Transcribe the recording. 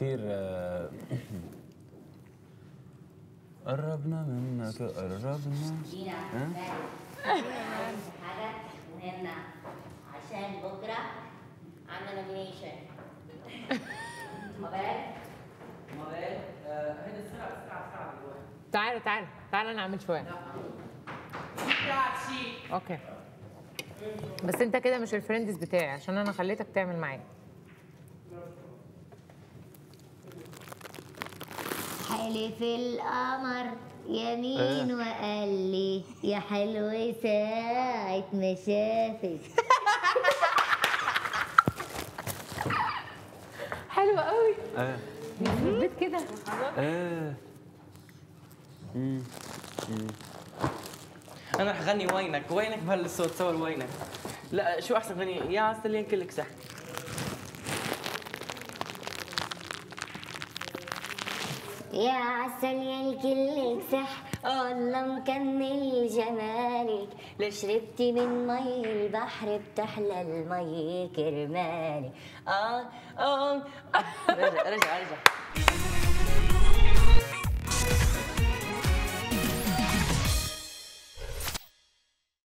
كتير آه، قربنا منك قربنا جينا ها؟ حاجة مهمة عشان بكرة عندنا نومينيشن موبايل موبايل آه، هيدا السرعه السرعه السرعه دلوقتي تعالوا تعالوا تعالوا نعمل شويه اوكي بس انت كده مش الفريندز بتاعي عشان انا خليتك تعمل معايا حلف القمر يمين وقال لي يا حلو ساعة ما شافك حلوه قوي اه في البيت كده اه مم. انا رح غني وينك وينك بهالصوت صور وينك لا شو احسن غني يا عسلين كلك سحر يا عسل يا الكل سح الله مكمل جمالك لو شربتي من مي البحر بتحلى المي كرمالي اه اه رجع رجع رجع